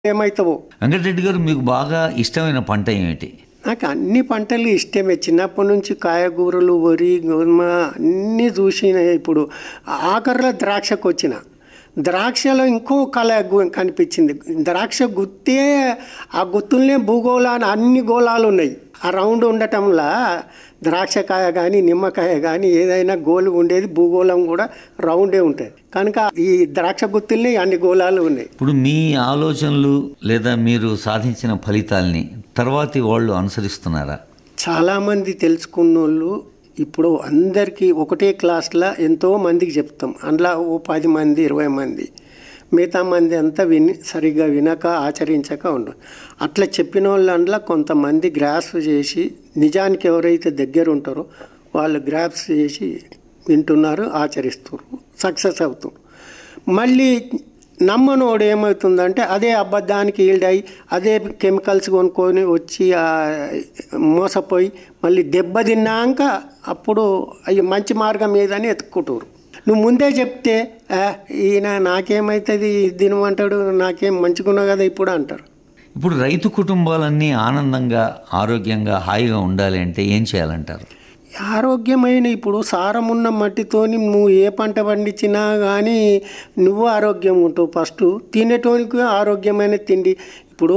ఏమవుతావో వెంకటరెడ్డి గారు మీకు బాగా ఇష్టమైన పంట ఏమిటి నాకు అన్ని పంటలు ఇష్టమే చిన్నప్పటి నుంచి కాయగూరలు వరి గోధుమ అన్నీ చూసిన ఇప్పుడు ఆఖరిలో ద్రాక్షకు వచ్చిన ద్రాక్షలో ఇంకో కళ గు- కనిపించింది ద్రాక్ష గుత్తే ఆ గుత్తుల్నే భూగోళాలు అన్ని గోళాలు ఉన్నాయి ఆ రౌండ్ ఉండటంలా ద్రాక్షకాయ కానీ నిమ్మకాయ కానీ ఏదైనా గోలు ఉండేది భూగోళం కూడా రౌండే ఉంటుంది కనుక ఈ ద్రాక్ష గుత్తుల్ని అన్ని గోళాలు ఉన్నాయి ఇప్పుడు మీ ఆలోచనలు లేదా మీరు సాధించిన ఫలితాల్ని తర్వాతి వాళ్ళు అనుసరిస్తున్నారా చాలామంది తెలుసుకున్న వాళ్ళు ఇప్పుడు అందరికీ ఒకటే క్లాస్లో ఎంతో మందికి చెప్తాం అందులో ఓ పది మంది ఇరవై మంది మిగతా మంది అంతా విని సరిగ్గా వినక ఆచరించక ఉండరు అట్లా చెప్పిన వాళ్ళు అందులో కొంతమంది గ్రాస్ప్ చేసి నిజానికి ఎవరైతే దగ్గర ఉంటారో వాళ్ళు గ్రాప్స్ చేసి వింటున్నారు ఆచరిస్తున్నారు సక్సెస్ అవుతున్నారు మళ్ళీ నమ్మనోడు ఏమవుతుందంటే అదే అబద్ధానికి ఈల్డ్ అయ్యి అదే కెమికల్స్ కొనుక్కొని వచ్చి ఆ, మోసపోయి మళ్ళీ దెబ్బ తిన్నాక అప్పుడు అయ్యి మంచి మార్గం ఏదని ఎత్తుకుంటారు నువ్వు ముందే చెప్తే "ఆ, ఈయన నాకేమవుతుంది తినమంటాడు నాకేం మంచిగున్నా కదా ఇప్పుడు అంటారు ఇప్పుడు రైతు కుటుంబాలన్నీ ఆనందంగా ఆరోగ్యంగా హాయిగా ఉండాలి అంటే ఏం చేయాలంటారు ఆరోగ్యమైన ఇప్పుడు సారం ఉన్న మట్టితోని నువ్వు ఏ పంట పండించినా కానీ నువ్వు ఆరోగ్యం ఉంటావు ఫస్ట్ తినేటోనికి ఆరోగ్యమైన తిండి ఇప్పుడు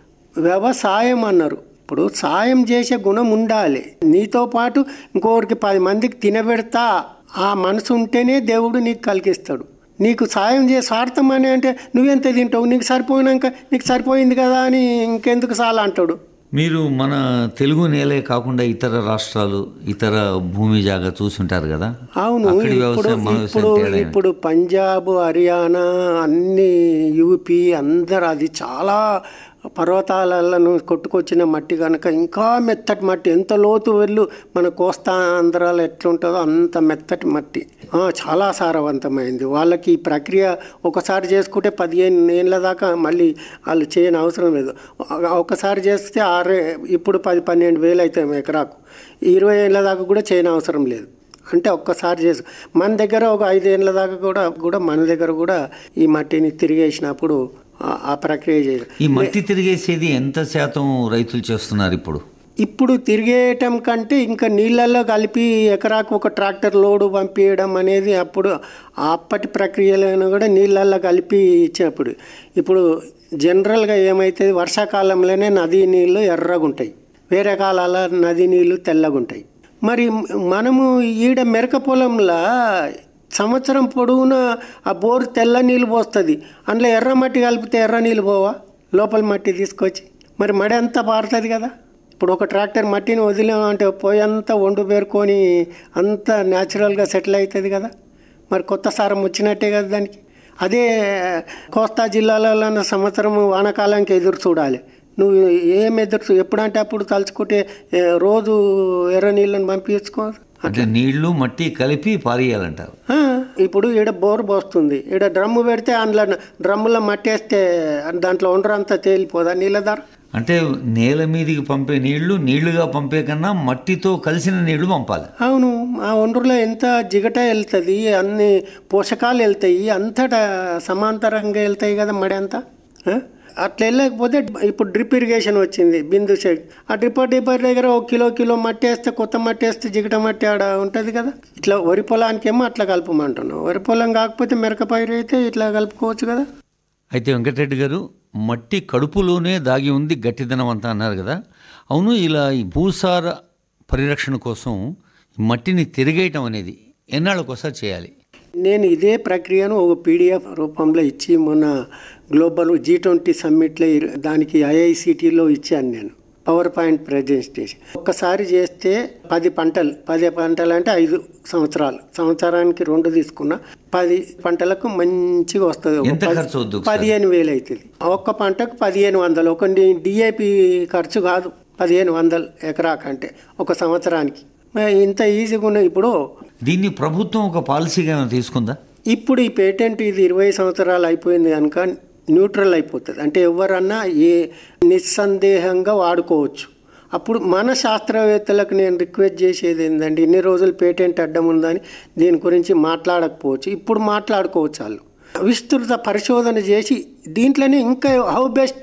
వ్యవసాయం అన్నారు ఇప్పుడు సాయం చేసే గుణం ఉండాలి నీతో పాటు ఇంకొకరికి పది మందికి తినబెడతా ఆ మనసు ఉంటేనే దేవుడు నీకు కలిగిస్తాడు నీకు సాయం చేసి స్వార్థం అని అంటే నువ్వెంత తింటావు నీకు సరిపోయినాక నీకు సరిపోయింది కదా అని ఇంకెందుకు చాలా అంటాడు మీరు మన తెలుగు నేలే కాకుండా ఇతర రాష్ట్రాలు ఇతర భూమి జాగా చూసుంటారు కదా అవును అక్కడి ఇప్పుడు వ్యవసాయం మన ఇప్పుడు వ్యవసాయం తేడా ఏమిటి? ఇప్పుడు పంజాబ్ హర్యానా అన్ని యూపీ అందరు అది చాలా పర్వతాలను కొట్టుకొచ్చిన మట్టి కనుక ఇంకా మెత్తటి మట్టి ఎంత లోతు వెళ్ళు మన కోస్తా ఆంధ్రాలో ఎట్లుంటుందో అంత మెత్తటి మట్టి ఆ, చాలా సారవంతమైంది వాళ్ళకి ఈ ప్రక్రియ ఒకసారి చేసుకుంటే పదిహేను ఏళ్ళ దాకా మళ్ళీ వాళ్ళు చేయని అవసరం లేదు ఒకసారి చేస్తే ఆరు ఇప్పుడు పది పన్నెండు వేలు అవుతాయి ఎకరాకు ఇరవై ఏళ్ళ దాకా కూడా చేయని అవసరం లేదు అంటే ఒక్కసారి చేసు మన దగ్గర ఒక ఐదేళ్ళ దాకా కూడా కూడా మన దగ్గర కూడా ఈ మట్టిని తిరిగేసినప్పుడు ఆ- ఆ ప్రక్రియ చేయాలి ఈ మట్టి తిరిగేసేది ఎంత శాతం రైతులు చేస్తున్నారు ఇప్పుడు ఇప్పుడు తిరిగేయటం కంటే ఇంకా నీళ్ళల్లో కలిపి ఎకరాకు ఒక ట్రాక్టర్ లోడు పంపించడం అనేది అప్పుడు అప్పటి ప్రక్రియలను కూడా నీళ్ళల్లో కలిపి ఇచ్చినప్పుడు ఇప్పుడు జనరల్గా ఏమైతుంది వర్షాకాలంలోనే నదీ నీళ్ళు ఎర్రగుంటాయి వేరే కాలాల నదీ నీళ్ళు తెల్లగుంటాయి మరి మనము ఈడ మెరక పొలంలో సంవత్సరం పొడవునా ఆ బోరు తెల్ల నీళ్ళు పోస్తుంది అందులో ఎర్ర మట్టి కలిపితే ఎర్ర నీళ్ళు పోవా లోపల మట్టి తీసుకొచ్చి మరి మడి అంతా పారుతుంది కదా ఇప్పుడు ఒక ట్రాక్టర్ మట్టిని వదిలేమంటే పోయంతా వండు పేరుకొని అంతా న్యాచురల్గా సెటిల్ అవుతుంది కదా మరి కొత్త సారం వచ్చినట్టే కదా దానికి అదే కోస్తా జిల్లాలలో సంవత్సరం వానాకాలానికి ఎదురు చూడాలి నువ్వు ఏం ఎదురు చూ- ఎప్పుడంటే అప్పుడు తలుచుకుంటే ఏ, రోజు ఎర్ర నీళ్ళని పంపించుకో అంటే నీళ్లు మట్టి కలిపి పారేయాలంటారు ఆ, ఇప్పుడు ఈడ బోర్ పోస్తుంది ఈడ డ్రమ్ము పెడితే అందులో డ్రమ్ములో మట్టేస్తే దాంట్లో ఉండరంతా తేలిపోదా నీళ్ళ ధర అంటే నేల మీదికి పంపే నీళ్లు నీళ్లుగా పంపే కన్నా మట్టితో కలిసిన నీళ్లు పంపాలి అవును ఆ ఒండ్రులో ఎంత జిగట వెళ్తుంది అన్ని పోషకాలు వెళ్తాయి అంతటా సమాంతరంగా వెళ్తాయి కదా మడి అంతా ఆ? అట్లా వెళ్ళకపోతే ఇప్పుడు డ్రిప్ ఇరిగేషన్ వచ్చింది బిందు షేక్ ఆ డ్రిప్పర్ డిప్పర్ దగ్గర ఒక కిలో కిలో మట్టి వేస్తే కొత్త మట్టి వేస్తే జిగట మట్టి ఆడ ఉంటుంది కదా ఇట్లా వరి పొలానికేమో అట్లా కలపమంటున్నాం వరి పొలం కాకపోతే మిరక పైరు అయితే ఇట్లా కలుపుకోవచ్చు కదా అయితే వెంకటరెడ్డి గారు మట్టి కడుపులోనే దాగి ఉంది గట్టిదనం అంతా అన్నారు కదా అవును ఇలా ఈ భూసార పరిరక్షణ కోసం ఈ మట్టిని తిరిగేయటం అనేది ఎన్నాళ్ళకోసారి చేయాలి నేను ఇదే ప్రక్రియను ఒక పీడిఎఫ్ రూపంలో ఇచ్చి మొన్న గ్లోబల్ జీ ట్వంటీ సమ్మిట్లో ఇర్- దానికి ఐఐసిటీలో ఇచ్చాను నేను పవర్ పాయింట్ ప్రజెంటేషన్ ఒక్కసారి చేస్తే పది పంటలు పది పంటలు అంటే ఐదు సంవత్సరాలు సంవత్సరానికి రెండు తీసుకున్నా పది పంటలకు మంచిగా వస్తుంది ఒక ఎంత పది- ఖర్చు అవుద్ది ఒకసారి? పదిహేను వేలు అవుతుంది ఒక్క పంటకు పదిహేను వందలు ఒక డిఏపి ఖర్చు కాదు పదిహేను వందలు ఎకరాకంటే ఒక సంవత్సరానికి మరి ఇంత ఈజీగా ఉన్నాయి ఇప్పుడు దీన్ని ప్రభుత్వం ఒక పాలసీగా ఏమైనా తీసుకుందా ఇప్పుడు ఈ పేటెంట్ ఇది ఇరవై సంవత్సరాలు అయిపోయింది కనుక న్యూట్రల్ అయిపోతుంది అంటే ఎవరన్నా ఏ నిస్సందేహంగా వాడుకోవచ్చు అప్పుడు మన శాస్త్రవేత్తలకు నేను రిక్వెస్ట్ చేసేది ఏంటంటే ఇన్ని రోజులు పేటెంట్ అడ్డం ఉందని దీని గురించి మాట్లాడకపోవచ్చు ఇప్పుడు మాట్లాడుకోవచ్చు వాళ్ళు విస్తృత పరిశోధన చేసి దీంట్లోనే ఇంకా హౌ బెస్ట్